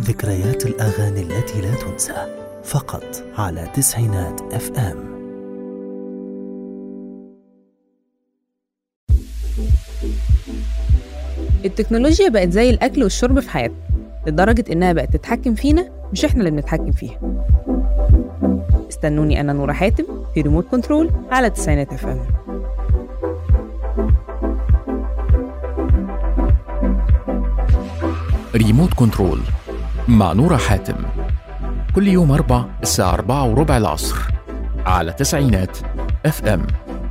ذكريات الأغاني التي لا تنسى فقط على تسعينات اف ام التكنولوجيا بقت زي الأكل والشرب في حياتنا لدرجة إنها بقت تتحكم فينا مش إحنا اللي بنتحكم فيها استنوني أنا نورة حاتم في ريموت كنترول على تسعينات اف ام ريموت كنترول مع نورة حاتم كل يوم أربع الساعة أربعة وربع العصر على تسعينات اف ام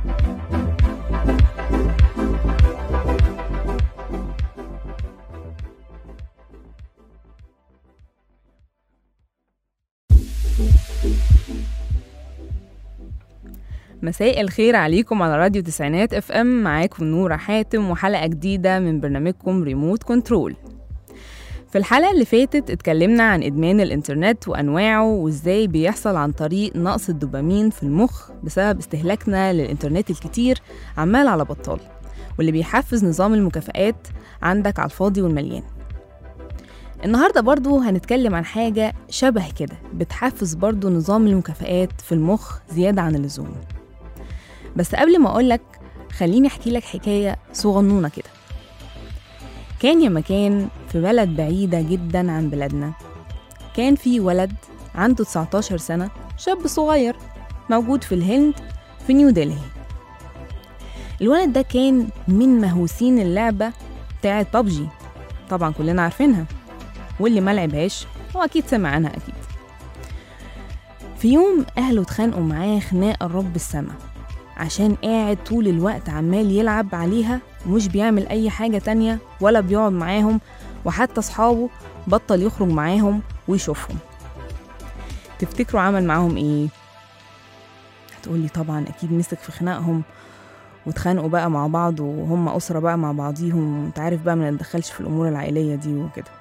مساء الخير عليكم على راديو تسعينات اف ام معاكم نورة حاتم وحلقة جديدة من برنامجكم ريموت كنترول في الحلقة اللي فاتت اتكلمنا عن إدمان الإنترنت وأنواعه وإزاي بيحصل عن طريق نقص الدوبامين في المخ بسبب استهلاكنا للإنترنت الكتير عمال على بطال واللي بيحفز نظام المكافآت عندك على الفاضي والمليان النهاردة برضو هنتكلم عن حاجة شبه كده بتحفز برضو نظام المكافآت في المخ زيادة عن اللزوم بس قبل ما أقولك خليني أحكي لك حكاية صغنونة كده كان يا مكان في بلد بعيدة جدا عن بلادنا كان في ولد عنده 19 سنة شاب صغير موجود في الهند في نيو دلهي الولد ده كان من مهووسين اللعبة بتاعت بابجي طبعا كلنا عارفينها واللي ما لعبهاش هو أكيد سمع عنها أكيد في يوم أهله اتخانقوا معاه خناقة رب السما عشان قاعد طول الوقت عمال يلعب عليها ومش بيعمل أي حاجة تانية ولا بيقعد معاهم وحتى أصحابه بطل يخرج معاهم ويشوفهم تفتكروا عمل معاهم إيه؟ هتقولي طبعا أكيد مسك في خناقهم واتخانقوا بقى مع بعض وهم أسرة بقى مع بعضيهم وانت عارف بقى ما نتدخلش في الأمور العائلية دي وكده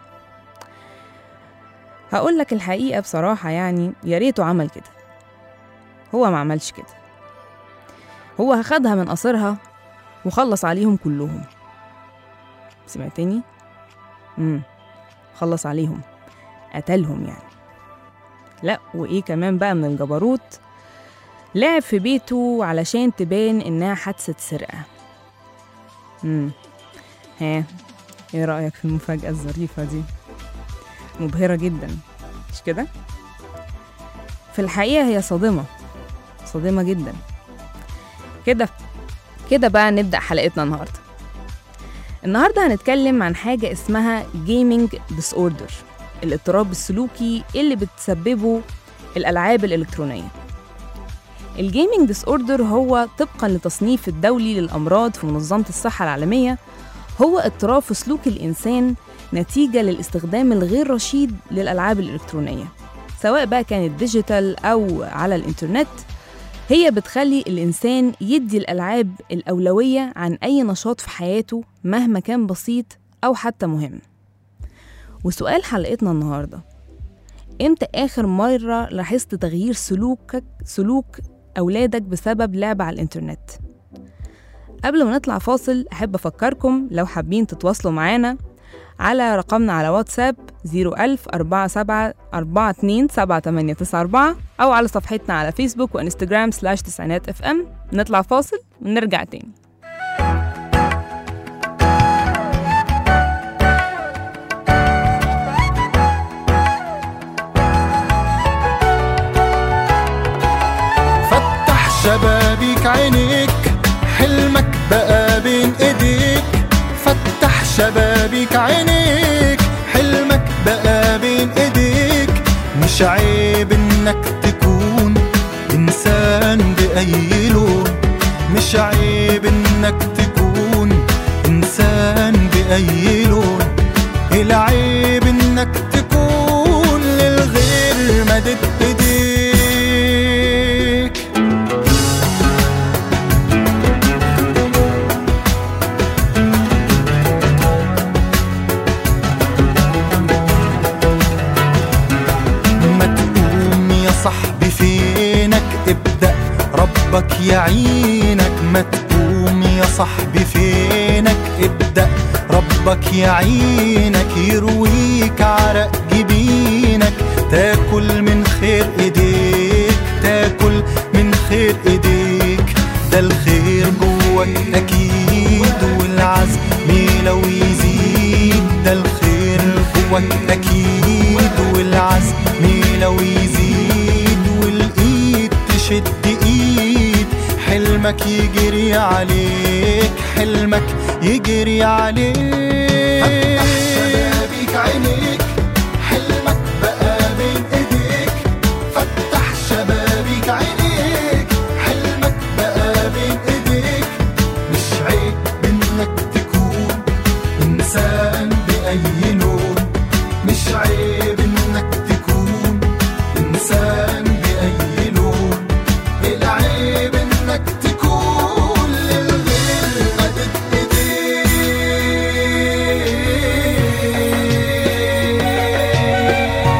هقول لك الحقيقة بصراحة يعني يا ريته عمل كده هو ما عملش كده هو خدها من قصرها وخلص عليهم كلهم سمعتني؟ امم خلص عليهم قتلهم يعني لا وإيه كمان بقى من الجبروت لعب في بيته علشان تبان إنها حادثة سرقة امم ها ايه رأيك في المفاجأة الظريفة دي؟ مبهرة جدا مش كده؟ في الحقيقة هي صادمة صادمة جدا كده كده بقى نبدأ حلقتنا النهاردة النهاردة هنتكلم عن حاجة اسمها جيمنج disorder الاضطراب السلوكي اللي بتسببه الألعاب الإلكترونية الجيمنج ديسوردر هو طبقا لتصنيف الدولي للأمراض في منظمة الصحة العالمية هو اضطراب في سلوك الإنسان نتيجة للاستخدام الغير رشيد للألعاب الإلكترونية سواء بقى كانت ديجيتال أو على الإنترنت هي بتخلي الإنسان يدي الألعاب الأولوية عن أي نشاط في حياته مهما كان بسيط أو حتى مهم وسؤال حلقتنا النهاردة إمتى آخر مرة لاحظت تغيير سلوكك سلوك أولادك بسبب لعب على الإنترنت؟ قبل ما نطلع فاصل أحب أفكركم لو حابين تتواصلوا معانا على رقمنا على واتساب 01000 47 42 7894 أو على صفحتنا على فيسبوك وإنستجرام سلاش تسعينات اف ام نطلع فاصل ونرجع تاني فتح شبابيك عينيك حلمك بقى بين ايديك فتح شبابيك عينيك حلمك بقى بين ايديك مش عيب انك تكون انسان باي لون مش عيب انك تكون انسان باي لون العيب انك تكون للغير مدد ايديك ما تقوم يا صاحبي فينك ابدأ ربك يعينك ما تقوم يا صاحبي فينك ابدأ ربك حلمك يعينك يرويك عرق جبينك تاكل من خير ايديك تاكل من خير ايديك ده الخير جواك اكيد والعزم لو يزيد ده الخير جواك اكيد والعزم لو يزيد والايد تشد ايد حلمك يجري عليك حلمك يجري عليك فتح شبابيك عينيك حلمك بقى بين ايديك فتح شبابيك عينيك حلمك بقى بين ايديك مش عيب انك تكون انسان باي لون مش عيب انك تكون انسان باي لون العيب انك تكون للغير مدد ايديك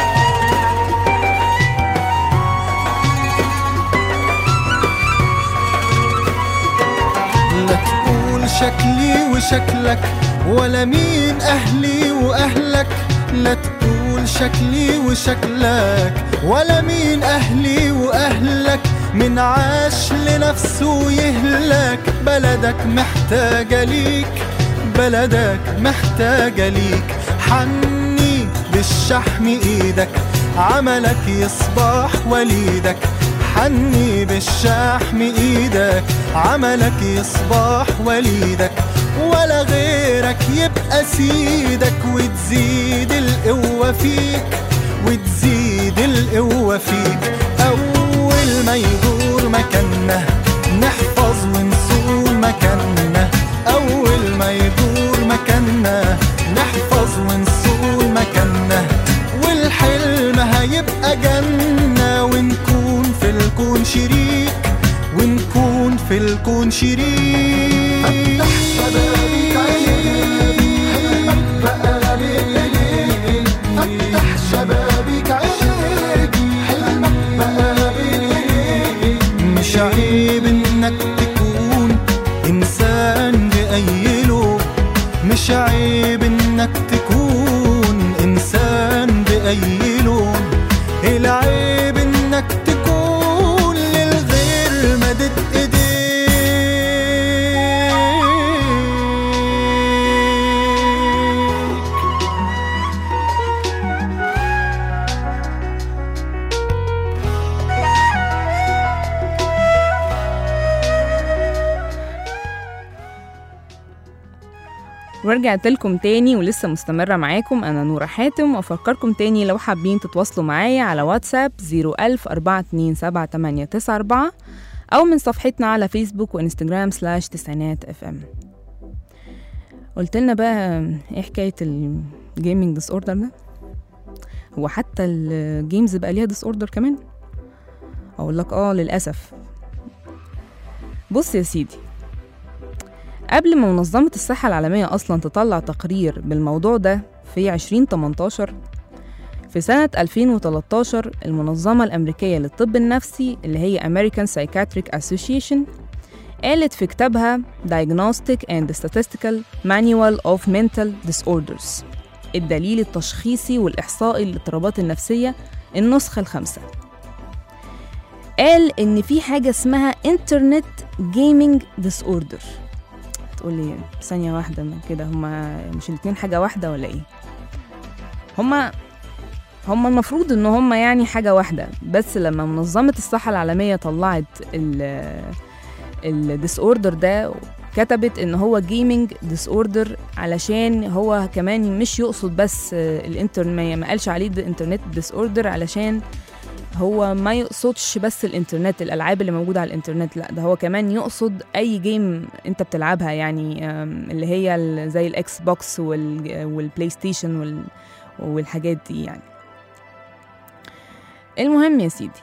لا تقول شكلي وشكلك ولا مين أهلي وأهلك لا تقول شكلي وشكلك ولا مين أهلي وأهلك من عاش لنفسه يهلك بلدك محتاجة ليك بلدك محتاجة ليك حني بالشحم ايدك عملك يصبح وليدك حني بالشحم ايدك عملك يصبح وليدك ولا غيرك يبقى سيدك وتزيد القوة فيك وتزيد القوة فيك أول ما يدور مكاننا نحفظ ونصون مكاننا أول ما يدور مكاننا نحفظ ونصون مكاننا والحلم هيبقى جنة ونكون في الكون شريك ونكون في الكون شريك فتح شبابيك عينيك حلمك بقى بين فتح شبابيك عينيك حلمك بقى بين مش عيب انك تكون انسان بأي لون مش عيب انك تكون انسان بأي لون العيب انك تكون للغير مدد ايديك ورجعت لكم تاني ولسه مستمرة معاكم أنا نورة حاتم وأفكركم تاني لو حابين تتواصلوا معايا على واتساب 010427894 أو من صفحتنا على فيسبوك وإنستجرام سلاش تسعينات اف ام قلت لنا بقى ايه حكاية الجيمنج ديس اوردر ده هو حتى الجيمز بقى ليها ديس اوردر كمان اقول لك اه للاسف بص يا سيدي قبل ما منظمة الصحة العالمية أصلا تطلع تقرير بالموضوع ده في 2018 في سنة 2013 المنظمة الأمريكية للطب النفسي اللي هي American Psychiatric Association قالت في كتابها Diagnostic and Statistical Manual of Mental Disorders الدليل التشخيصي والإحصائي للاضطرابات النفسية النسخة الخامسة قال إن في حاجة اسمها Internet Gaming Disorder تقولي ثانية واحدة من كده هما مش الاتنين حاجة واحدة ولا ايه هما هما المفروض ان هما يعني حاجة واحدة بس لما منظمة الصحة العالمية طلعت ال الديس اوردر ده كتبت ان هو جيمنج ديس اوردر علشان هو كمان مش يقصد بس الانترنت ما قالش عليه الانترنت ديس اوردر علشان هو ما يقصدش بس الانترنت الالعاب اللي موجوده على الانترنت لا ده هو كمان يقصد اي جيم انت بتلعبها يعني أم، اللي هي ال- زي الاكس بوكس وال- والبلاي ستيشن وال- والحاجات دي يعني المهم يا سيدي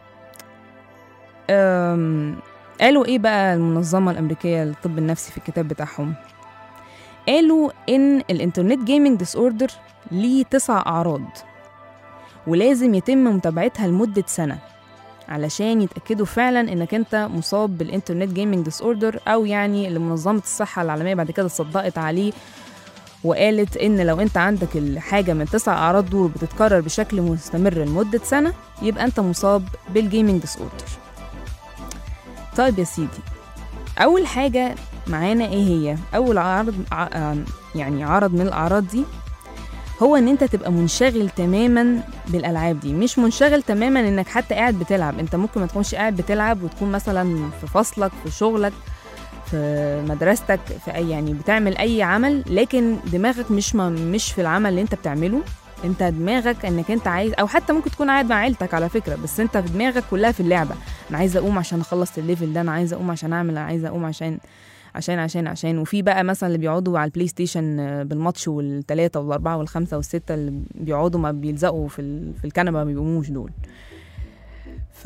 أم، قالوا ايه بقى المنظمه الامريكيه للطب النفسي في الكتاب بتاعهم قالوا ان الانترنت جيمنج ديس اوردر ليه تسع اعراض ولازم يتم متابعتها لمدة سنة علشان يتأكدوا فعلا انك انت مصاب بالانترنت جيمنج ديس اوردر او يعني اللي منظمة الصحة العالمية بعد كده صدقت عليه وقالت ان لو انت عندك الحاجه من تسع اعراض دول بتتكرر بشكل مستمر لمده سنه يبقى انت مصاب بالجيمنج ديس اوردر طيب يا سيدي اول حاجه معانا ايه هي اول عرض ع- يعني عرض من الاعراض دي هو ان انت تبقى منشغل تماما بالالعاب دي مش منشغل تماما انك حتى قاعد بتلعب انت ممكن ما تكونش قاعد بتلعب وتكون مثلا في فصلك في شغلك في مدرستك في اي يعني بتعمل اي عمل لكن دماغك مش ما مش في العمل اللي انت بتعمله انت دماغك انك انت عايز او حتى ممكن تكون قاعد مع عيلتك على فكره بس انت في دماغك كلها في اللعبه انا عايزه اقوم عشان اخلص الليفل ده انا عايزه اقوم عشان اعمل انا عايزه اقوم عشان عشان عشان عشان وفي بقى مثلا اللي بيقعدوا على البلاي ستيشن آه، بالماتش والثلاثه والاربعه والخمسه والسته اللي بيقعدوا ما بيلزقوا في ال... في الكنبه ما بيقوموش دول ف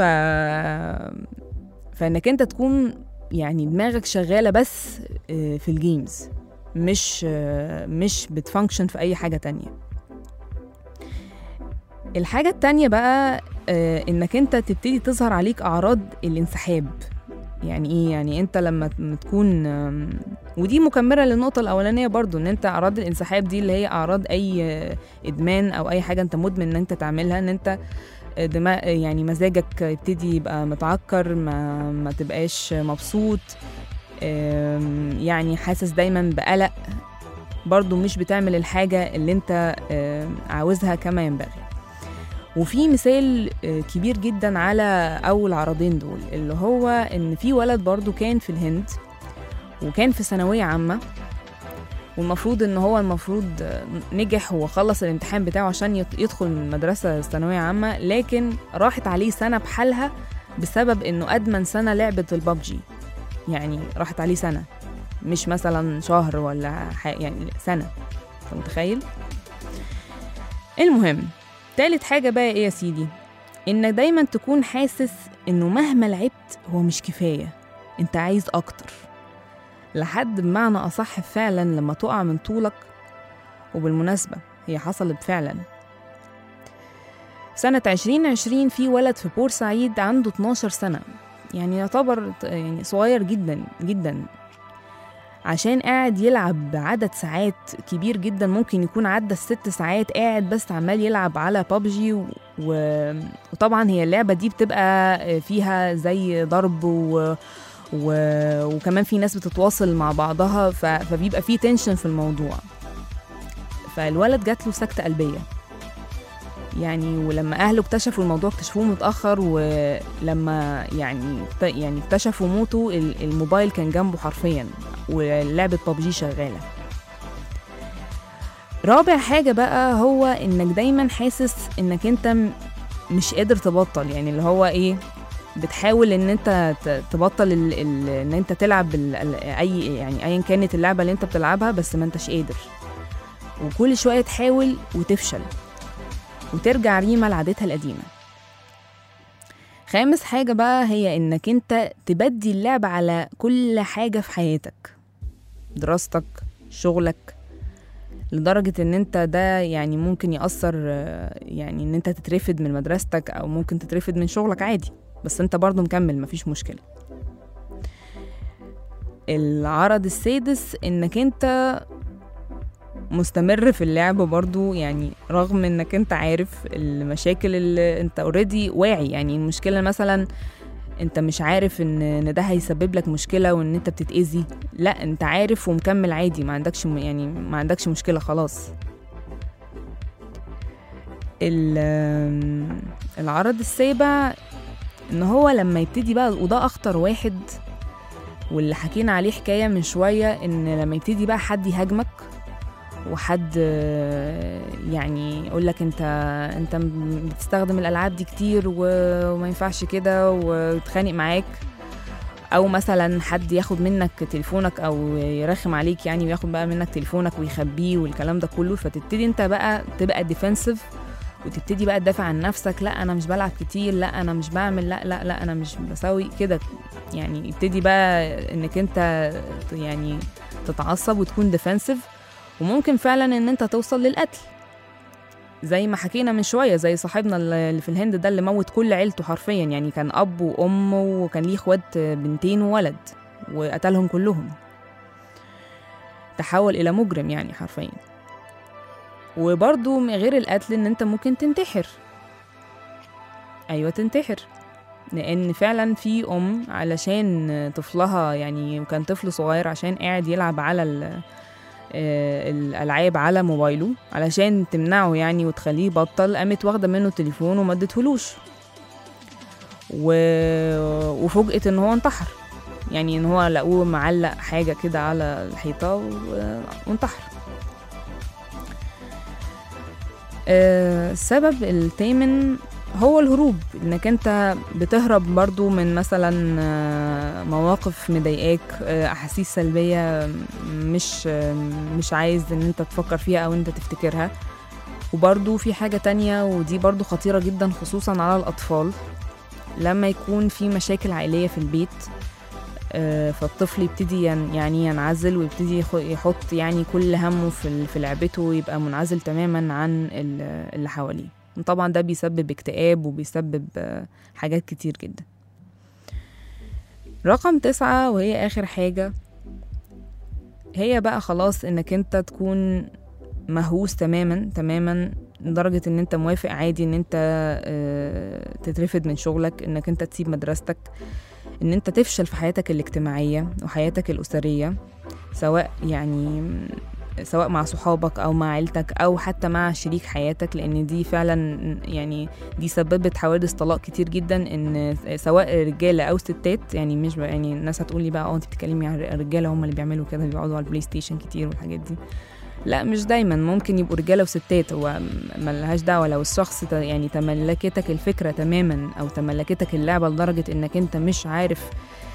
فانك انت تكون يعني دماغك شغاله بس آه، في الجيمز مش آه، مش بتفانكشن في اي حاجه تانية الحاجه التانية بقى آه، انك انت تبتدي تظهر عليك اعراض الانسحاب يعني ايه يعني انت لما ت- تكون آم، ودي مكمله للنقطه الاولانيه برضو ان انت اعراض الانسحاب دي اللي هي اعراض اي آه، ادمان او اي حاجه انت مدمن ان انت تعملها ان انت دماغ يعني مزاجك يبتدي يبقى متعكر ما ما تبقاش مبسوط آم، يعني حاسس دايما بقلق برضو مش بتعمل الحاجة اللي انت آم، عاوزها كما ينبغي وفي مثال آه، كبير جدا على أول عرضين دول اللي هو إن في ولد برضو كان في الهند وكان في ثانوية عامة والمفروض ان هو المفروض آه، نجح وخلص الامتحان بتاعه عشان يت- يدخل من مدرسة ثانوية عامة لكن راحت عليه سنة بحالها بسبب انه ادمن سنة لعبة البابجي يعني راحت عليه سنة مش مثلا شهر ولا ح... يعني سنة انت متخيل المهم تالت حاجة بقى ايه يا سيدي انك دايما تكون حاسس انه مهما لعبت هو مش كفاية انت عايز اكتر لحد بمعنى أصح فعلا لما تقع من طولك وبالمناسبة هي حصلت فعلا سنة 2020 في ولد في بورسعيد عنده 12 سنة يعني يعتبر ط- يعني صغير جدا جدا عشان قاعد يلعب بعدد ساعات كبير جدا ممكن يكون عدى الست ساعات قاعد بس عمال يلعب على بابجي و... و... وطبعا هي اللعبة دي بتبقى فيها زي ضرب و... و... وكمان في ناس بتتواصل مع بعضها ف... فبيبقى في تنشن في الموضوع فالولد جات له سكتة قلبية يعني ولما أهله اكتشفوا الموضوع اكتشفوه متأخر ولما يعني اكت- يعني اكتشفوا موته ال- الموبايل كان جنبه حرفيا ولعبة بابجي شغالة رابع حاجة بقى هو انك دايما حاسس انك انت م- مش قادر تبطل يعني اللي هو ايه بتحاول ان انت ت- تبطل ال ال ان انت تلعب ال ال اي يعني ايا كانت اللعبه اللي انت بتلعبها بس ما انتش قادر وكل شويه تحاول وتفشل وترجع ريما لعادتها القديمه خامس حاجه بقى هي انك انت تبدي اللعبه على كل حاجه في حياتك دراستك شغلك لدرجة ان انت ده يعني ممكن يأثر آه، يعني ان انت تترفد من مدرستك او ممكن تترفد من شغلك عادي بس انت برضو مكمل مفيش مشكلة العرض السادس انك انت مستمر في اللعب برضو يعني رغم انك انت عارف المشاكل اللي انت اوريدي واعي يعني المشكلة مثلا انت مش عارف ان ان ده هيسبب لك مشكلة وان انت بتتأذي لا انت عارف ومكمل عادي ما عندكش م- يعني ما عندكش مشكلة خلاص ال- العرض السابع ان هو لما يبتدي بقى وده اخطر واحد واللي حكينا عليه حكايه من شويه ان لما يبتدي بقى حد يهاجمك وحد آه، يعني يقول لك انت انت م- بتستخدم الالعاب دي كتير و- وما ينفعش كده ويتخانق معاك او مثلا حد ياخد منك تليفونك او يرخم عليك يعني وياخد بقى منك تليفونك ويخبيه والكلام ده كله فتبتدي انت بقى تبقى ديفensive وتبتدي بقى تدافع عن نفسك لا انا مش بلعب كتير لا انا مش بعمل لا لا لا انا مش بسوي كده يعني يبتدي بقى انك انت ت- يعني تتعصب وتكون ديفensive وممكن فعلا ان انت توصل للقتل زي ما حكينا من شويه زي صاحبنا اللي في الهند ده اللي موت كل عيلته حرفيا يعني كان اب وام وكان ليه اخوات بنتين وولد وقتلهم كلهم تحول الى مجرم يعني حرفيا وبرضو من غير القتل ان انت ممكن تنتحر ايوه تنتحر لان فعلا في ام علشان طفلها يعني كان طفل صغير عشان قاعد يلعب على ال- آه، الالعاب على موبايله علشان تمنعه يعني وتخليه يبطل قامت واخده منه التليفون وما ادتهولوش و... وفوجئت ان هو انتحر يعني ان هو لقوه معلق حاجه كده على الحيطه و... وانتحر آه، السبب الثامن هو الهروب انك انت بتهرب برضو من مثلا آه، مواقف مضايقاك آه، احاسيس سلبيه مش آه، مش عايز ان انت تفكر فيها او انت تفتكرها وبرضو في حاجة تانية ودي برضو خطيرة جدا خصوصا على الأطفال لما يكون في مشاكل عائلية في البيت آه، فالطفل يبتدي ين- يعني ينعزل ويبتدي يخ- يحط يعني كل همه في ال- في لعبته ويبقى منعزل تماما عن ال- اللي حواليه طبعا ده بيسبب اكتئاب وبيسبب آه، حاجات كتير جدا رقم تسعة وهي آخر حاجة هي بقى خلاص انك انت تكون مهووس تماما تماما لدرجة ان انت موافق عادي ان انت آه، تترفد من شغلك انك انت تسيب مدرستك ان انت تفشل في حياتك الاجتماعية وحياتك الأسرية سواء يعني سواء مع صحابك او مع عيلتك او حتى مع شريك حياتك لان دي فعلا يعني دي سببت حوادث طلاق كتير جدا ان سواء رجاله او ستات يعني مش بقى يعني الناس هتقول لي بقى اه انت بتتكلمي عن الرجاله هم اللي بيعملوا كده بيقعدوا على البلاي ستيشن كتير والحاجات دي لا مش دايما ممكن يبقوا رجاله وستات هو ملهاش دعوه لو الشخص ت- يعني تملكتك الفكره تماما او تملكتك اللعبه لدرجه انك انت مش عارف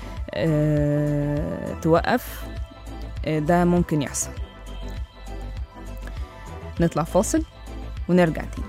آه توقف آه ده ممكن يحصل نطلع فاصل ونرجع تاني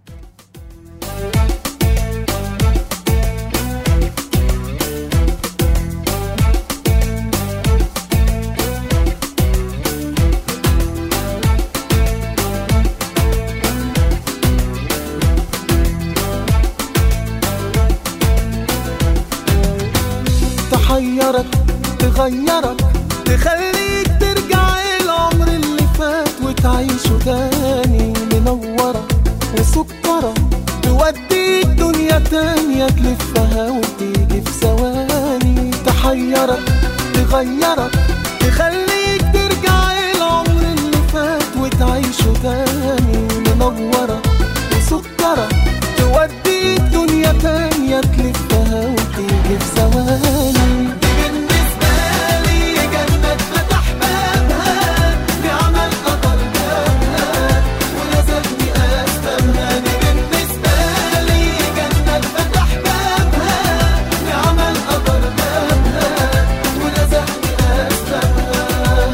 تحيرك تغيرك تخليك ترجع العمر اللي فات وتعيشه تاني منورة وسكرة توديك دنيا تانية تلفها وتيجي في ثواني تحيرك تغيرك تخليك ترجع العمر اللي فات وتعيشه تاني منورة وسكرة توديك دنيا تانية تلفها وتيجي في ثواني بالنسبة لي جنة فتح بابها بعمل قطر جابها ولازمني أسبابها دي بالنسبة لي جنة فتح بابها بعمل قطر جابها ولازمني أسبابها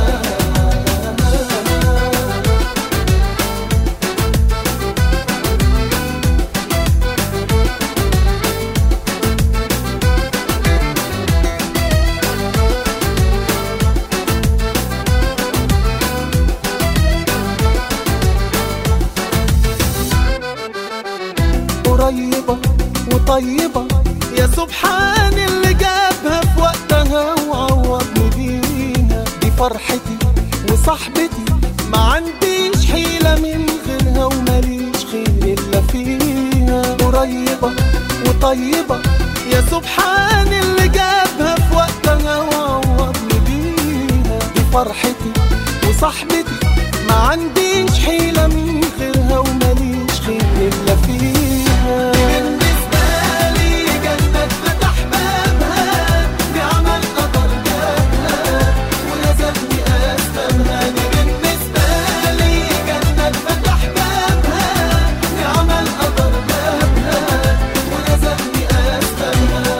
قريبة وطيبة يا سبحان اللي جابها في وقتها وعوضني بيها دي فرحتي وصاحبتي ما عنديش حيلة من غيرها وماليش خير إلا فيها قريبة وطيبة يا سبحان اللي جابها في وقتها وعوضني بيها دي فرحتي وصاحبتي ما عنديش حيلة من غيرها وماليش خير إلا فيها بالنسبة لي جنة فتح بابها بعمل قطر جابها ولازمني أسبابها دي بالنسبة لي جنة فتح بابها بعمل قطر جابها ولازمني أسبابها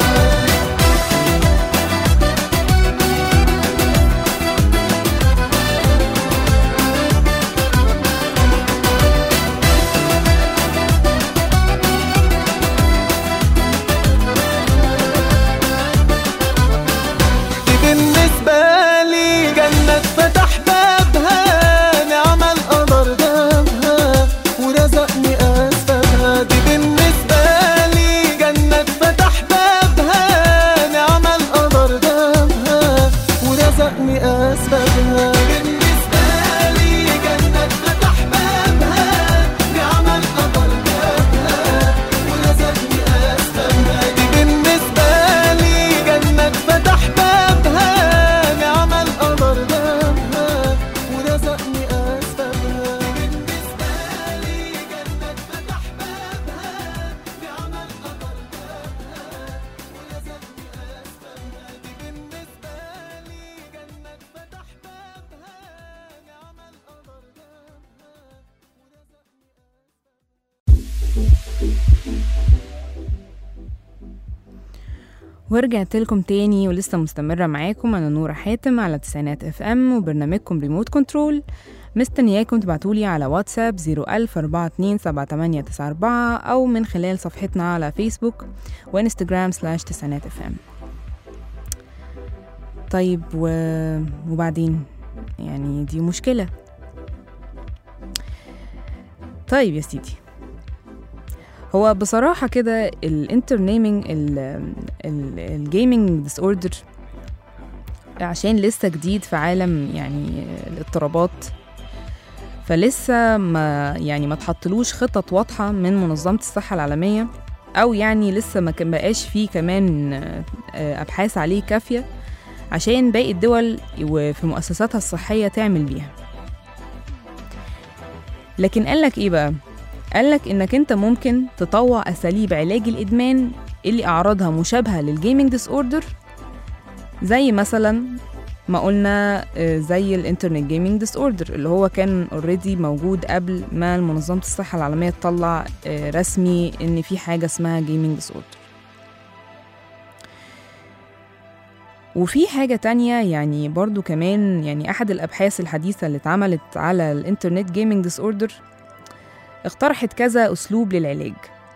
ورجعت لكم تاني ولسه مستمرة معاكم أنا نورة حاتم على تسعينات اف ام وبرنامجكم ريموت كنترول مستنياكم تبعتولي على واتساب 010427894 أو من خلال صفحتنا على فيسبوك وانستجرام سلاش تسعينات اف ام طيب و... وبعدين يعني دي مشكلة طيب يا سيدي هو بصراحة كده الانترنيمينج الجيمنج ديس اوردر عشان لسه جديد في عالم يعني الاضطرابات فلسه ما يعني ما تحطلوش خطط واضحة من منظمة الصحة العالمية أو يعني لسه ما كان بقاش فيه كمان آه، أبحاث عليه كافية عشان باقي الدول وفي مؤسساتها الصحية تعمل بيها لكن قالك إيه بقى؟ قالك إنك أنت ممكن تطوع أساليب علاج الإدمان اللي أعراضها مشابهة للجيمنج ديس أوردر زي مثلا ما قلنا آه، زي الانترنت جيمنج ديس اوردر اللي هو كان اوريدي موجود قبل ما منظمه الصحه العالميه تطلع آه، رسمي ان في حاجه اسمها جيمنج ديس اوردر وفي حاجة تانية يعني برضو كمان يعني أحد الأبحاث الحديثة اللي اتعملت على الإنترنت جيمنج ديس أوردر اقترحت كذا أسلوب للعلاج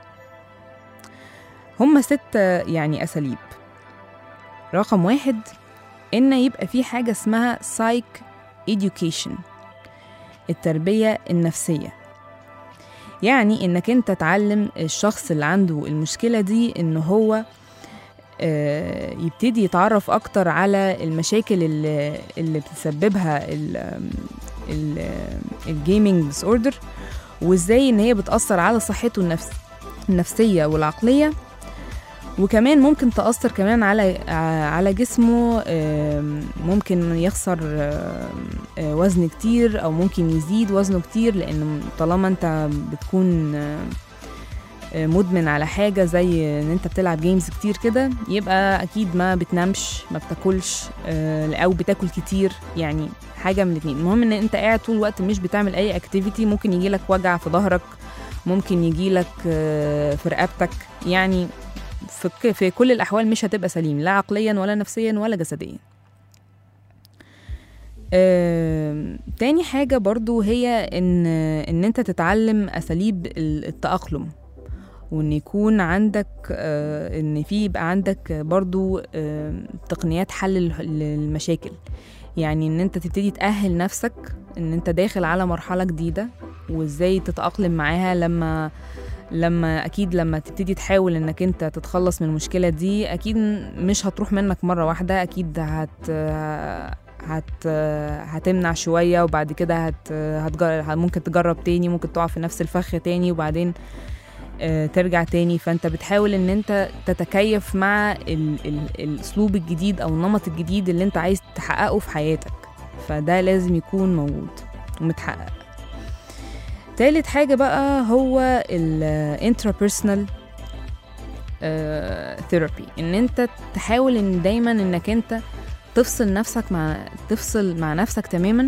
هما ست يعني أساليب رقم واحد إن يبقى في حاجة اسمها سايك education التربية النفسية يعني إنك أنت تعلم الشخص اللي عنده المشكلة دي إن هو آه، يبتدي يتعرف أكتر على المشاكل اللي, اللي بتسببها الجيمنج ديس اوردر وازاي ان هي بتأثر على صحته النفس النفسية والعقلية وكمان ممكن تأثر كمان على على جسمه آم، ممكن يخسر آم، آه، وزن كتير أو ممكن يزيد وزنه كتير لأن طالما أنت بتكون آم، آه، مدمن على حاجة زي إن أنت بتلعب جيمز كتير كده يبقى أكيد ما بتنامش ما بتاكلش آه، أو بتاكل كتير يعني حاجة من الاتنين المهم إن أنت قاعد طول الوقت مش بتعمل أي أكتيفيتي ممكن يجيلك وجع في ظهرك ممكن يجيلك آه، في رقبتك يعني في, ك- في كل الأحوال مش هتبقى سليم لا عقليا ولا نفسيا ولا جسديا آم، تاني حاجة برضو هي إن إن أنت تتعلم أساليب ال- التأقلم وإن يكون عندك آه، إن في يبقى عندك برضو آم، تقنيات حل ال- للمشاكل يعني إن أنت تبتدي تأهل نفسك إن أنت داخل على مرحلة جديدة وإزاي تتأقلم معاها لما لما اكيد لما تبتدي تحاول انك انت تتخلص من المشكله دي اكيد مش هتروح منك مره واحده اكيد هت هت هتمنع شويه وبعد كده هت هتجرب ممكن تجرب تاني ممكن تقع في نفس الفخ تاني وبعدين آه، ترجع تاني فانت بتحاول ان انت تتكيف مع ال ال الاسلوب الجديد او النمط الجديد اللي انت عايز تحققه في حياتك فده لازم يكون موجود ومتحقق تالت حاجة بقى هو ال intrapersonal ثيرابي ان انت تحاول ان دايما انك انت تفصل نفسك مع تفصل مع نفسك تماما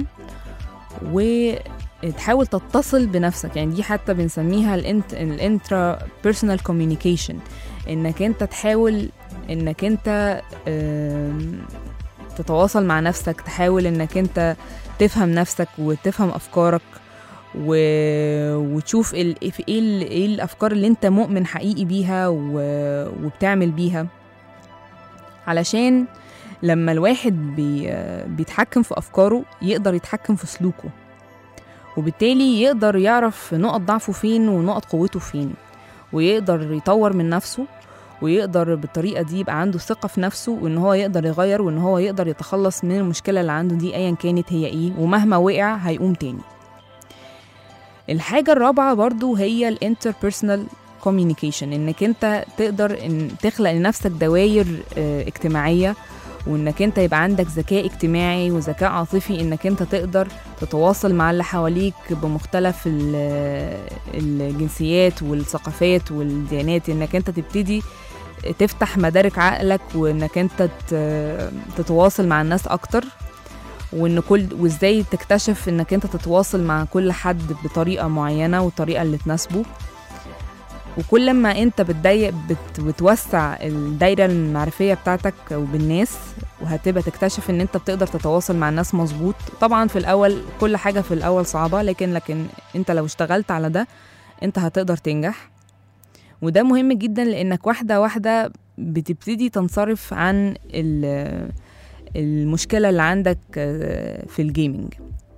وتحاول تتصل بنفسك يعني دي حتى بنسميها الانترا بيرسونال كوميونيكيشن انك انت تحاول انك انت آم، تتواصل مع نفسك تحاول انك انت تفهم نفسك وتفهم افكارك و... وتشوف ال... في ايه ال... ايه الافكار اللي انت مؤمن حقيقي بيها و... وبتعمل بيها علشان لما الواحد بي... بيتحكم في افكاره يقدر يتحكم في سلوكه وبالتالي يقدر يعرف نقط ضعفه فين ونقط قوته فين ويقدر يطور من نفسه ويقدر بالطريقة دي يبقى عنده ثقة في نفسه وإن هو يقدر يغير وإن هو يقدر يتخلص من المشكلة اللي عنده دي أيا كانت هي إيه ومهما وقع هيقوم تاني الحاجة الرابعة برضو هي الانتربيرسونال كوميونيكيشن انك انت تقدر ان تخلق لنفسك دواير اه اجتماعية وانك انت يبقى عندك ذكاء اجتماعي وذكاء عاطفي انك انت تقدر تتواصل مع اللي حواليك بمختلف ال- الجنسيات والثقافات والديانات انك انت تبتدي تفتح مدارك عقلك وانك انت ت- تتواصل مع الناس اكتر وان كل وازاي تكتشف انك انت تتواصل مع كل حد بطريقه معينه والطريقه اللي تناسبه وكل ما انت بتضيق بت بتوسع الدايره المعرفيه بتاعتك وبالناس وهتبقى تكتشف ان انت بتقدر تتواصل مع الناس مظبوط طبعا في الاول كل حاجه في الاول صعبه لكن لكن انت لو اشتغلت على ده انت هتقدر تنجح وده مهم جدا لانك واحده واحده بتبتدي تنصرف عن ال- المشكله اللي عندك آه، في الجيمنج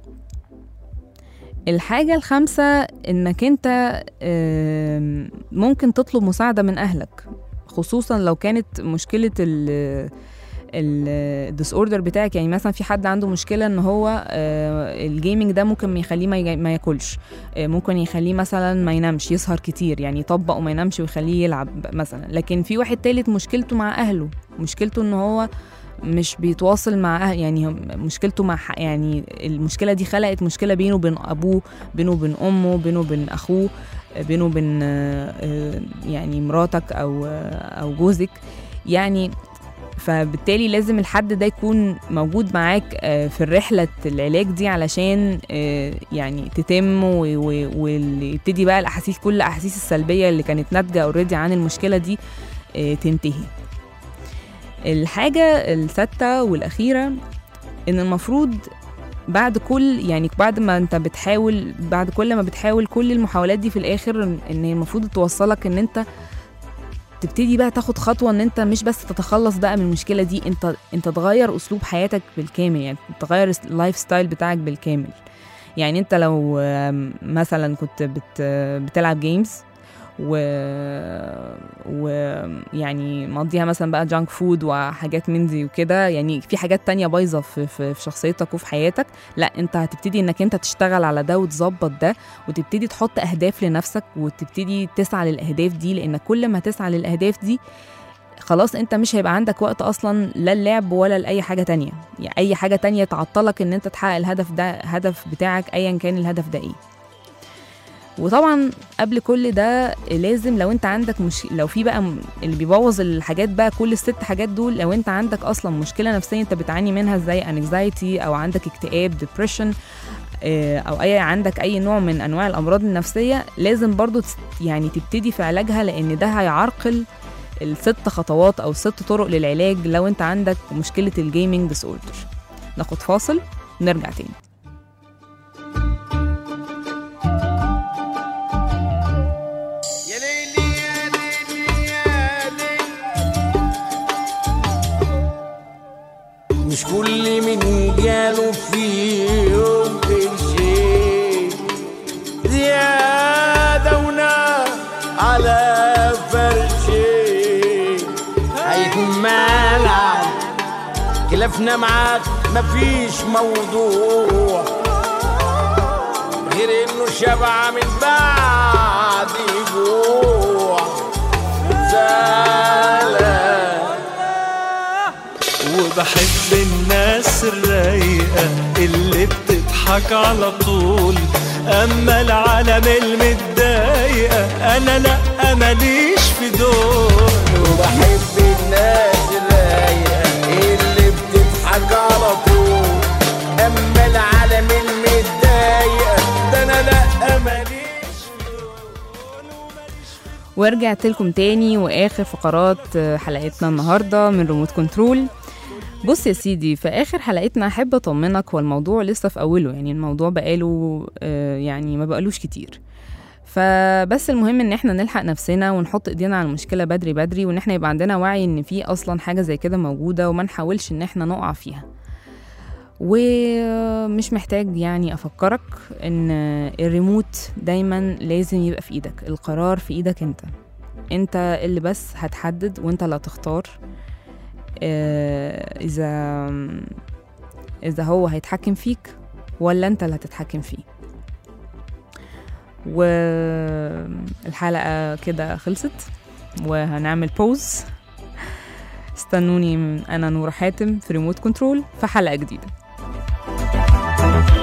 الحاجة الخامسة انك انت آم، ممكن تطلب مساعدة من اهلك خصوصا لو كانت مشكلة ال الديس اوردر بتاعك يعني مثلا في حد عنده مشكله ان هو آه، الجيمنج ده ممكن ما يخليه ما يجا- ما ياكلش آه، ممكن يخليه مثلا ما ينامش يسهر كتير يعني يطبق وما ينامش ويخليه يلعب مثلا لكن في واحد تالت مشكلته مع اهله مشكلته ان هو مش بيتواصل مع أهل يعني هم- مشكلته مع ح- يعني المشكله دي خلقت مشكله بينه وبين ابوه بينه وبين امه بينه وبين اخوه آه، بينه وبين آه، آه، يعني مراتك او آه، او جوزك يعني فبالتالي لازم الحد ده يكون موجود معاك آه، في الرحلة العلاج دي علشان آه، يعني تتم و- و- ويبتدي بقى الأحاسيس كل الأحاسيس السلبية اللي كانت ناتجة اوريدي عن المشكلة دي آه، تنتهي الحاجة السادسة والأخيرة إن المفروض بعد كل يعني بعد ما انت بتحاول بعد كل ما بتحاول كل المحاولات دي في الاخر ان هي المفروض توصلك ان انت تبتدي بقى تاخد خطوه ان انت مش بس تتخلص بقى من المشكله دي انت انت تغير اسلوب حياتك بالكامل يعني تغير اللايف ستايل بتاعك بالكامل يعني انت لو آم، مثلا كنت بت بتلعب جيمز و ويعني مقضيها مثلا بقى جانك فود وحاجات من دي وكده يعني في حاجات تانية بايظه في, في, في شخصيتك وفي حياتك لا انت هتبتدي انك انت تشتغل على ده وتظبط ده وتبتدي تحط اهداف لنفسك وتبتدي تسعى للاهداف دي لان كل ما تسعى للاهداف دي خلاص انت مش هيبقى عندك وقت اصلا لا اللعب ولا لاي حاجه تانية يعني اي حاجه تانية تعطلك ان انت تحقق الهدف ده هدف بتاعك ايا كان الهدف ده ايه وطبعا قبل كل ده لازم لو انت عندك مش لو في بقى م- اللي بيبوظ الحاجات بقى كل الست حاجات دول لو انت عندك اصلا مشكله نفسيه انت بتعاني منها زي انكزايتي او عندك اكتئاب ديبريشن او اي عندك اي نوع من انواع الامراض النفسيه لازم برضو تس- يعني تبتدي في علاجها لان ده هيعرقل الست خطوات او الست طرق للعلاج لو انت عندك مشكله الجيمنج ديس اوردر ناخد فاصل ونرجع تاني يا ليلي يا ليلي يا ليلي مش كل من جاله في يوم قرشين زيادة ونار على فرشين هيكون مالك خلافنا معاك مفيش موضوع غير انه شبع من بعد جوع زعلان وبحب الناس الرايقة اللي بتضحك على طول أما العالم المتضايقة أنا لأ ماليش في دول وبحب الناس الرايقة اللي بتضحك على طول اما العالم المتضايقة ده انا لا ماليش ورجعت لكم تاني واخر فقرات آه، حلقتنا النهارده من ريموت كنترول بص يا سيدي في اخر حلقتنا احب اطمنك هو الموضوع لسه في اوله يعني الموضوع بقاله آه، يعني ما بقالوش كتير فبس المهم ان احنا نلحق نفسنا ونحط ايدينا على المشكله بدري بدري وان احنا يبقى عندنا وعي ان في اصلا حاجه زي كده موجوده وما نحاولش ان احنا نقع فيها ومش محتاج يعني افكرك ان الريموت دايما لازم يبقى في ايدك القرار في ايدك انت انت اللي بس هتحدد وانت اللي هتختار آه، اذا اذا هو هيتحكم فيك ولا انت اللي هتتحكم فيه والحلقة كده خلصت وهنعمل بوز استنوني من انا نور حاتم في ريموت كنترول في حلقة جديدة